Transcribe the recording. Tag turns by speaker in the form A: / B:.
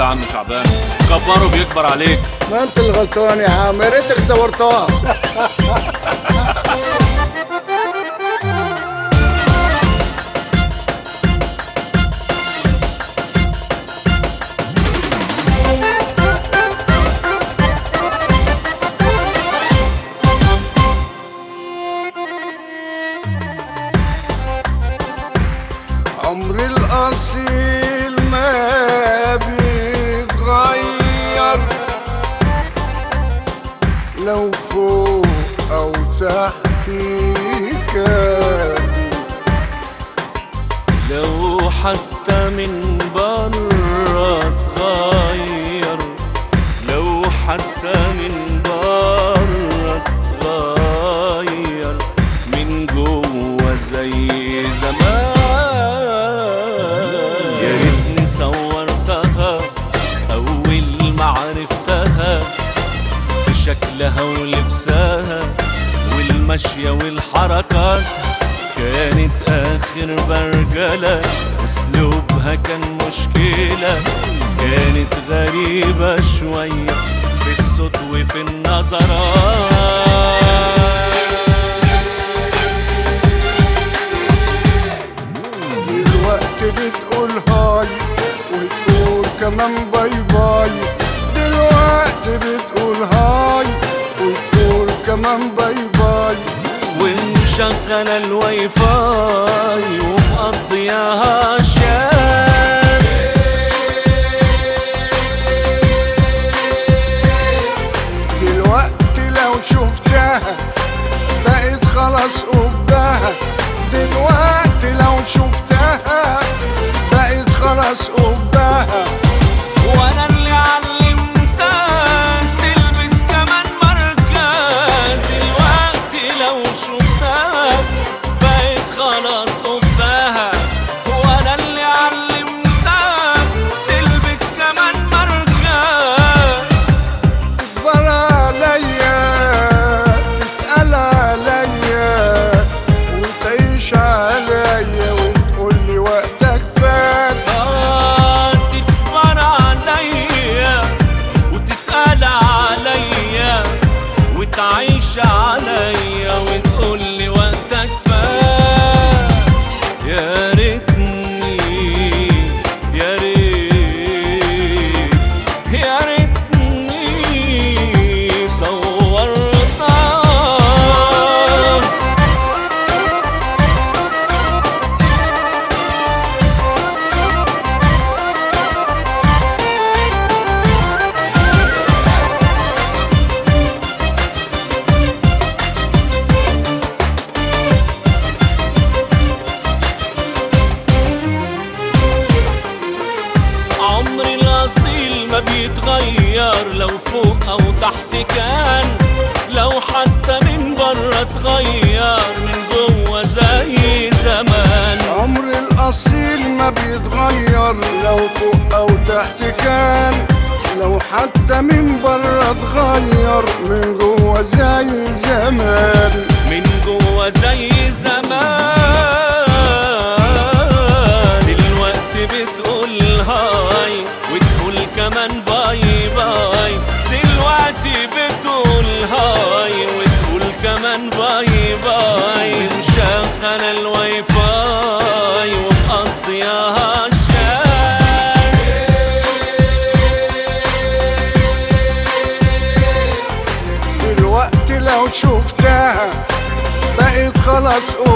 A: يا عم شعبان كبره بيكبر عليك
B: ما انت اللي غلطان يا عم يا ريتك صورتها عمر الأصيل ما بيتغير لو فوق أو تحت كان
A: لو حتى من بره اتغير لو حتى من بره اتغير من جوه زي زمان يا ريتني صورتها اول ما عرفتها في شكلها ولبسها والمشية والحركات كانت آخر برجلة أسلوبها كان مشكلة كانت غريبة شوية في الصوت وفي النظرات
B: دلوقتي بتقول هاي وتقول كمان باي باي دلوقتي بتقول هاي وتقول كمان باي باي
A: ومشغلة الواي فاي ومقضياها شات
B: دلوقتي لو شفتها بقت خلاص قبها دلوقتي لو شفتها بقت خلاص قبها
A: وانا اللي علمتها تلبس كمان ماركات دلوقتي لو شفتها بقت خلاص قبها وانا اللي علمتها تلبس كمان ماركات
B: تكبر عليا تتقل عليا وتعيش عليا وتقول لي وقتك فات
A: آه تكبر عليا وتتقال عليا وتعيش عليا وتقول لي وقتك فات يا ريتني يا ريت يا ريتني صورتها عمري الاصيل ما بيتغير لو فوق او تحت كان لو حتى من بره اتغير من جوه زي زمان
B: عمر الأصيل ما بيتغير لو فوق أو تحت كان لو حتى من بره اتغير من جوه زي زمان
A: من جوه زي زمان دلوقتي بتقول هاي وتقول كمان باي باي دلوقتي بتقول هاي وتقول كمان باي باي مشغل الواي فاي ومقضياها شاي
B: دلوقتي لو شفتها بقت خلاص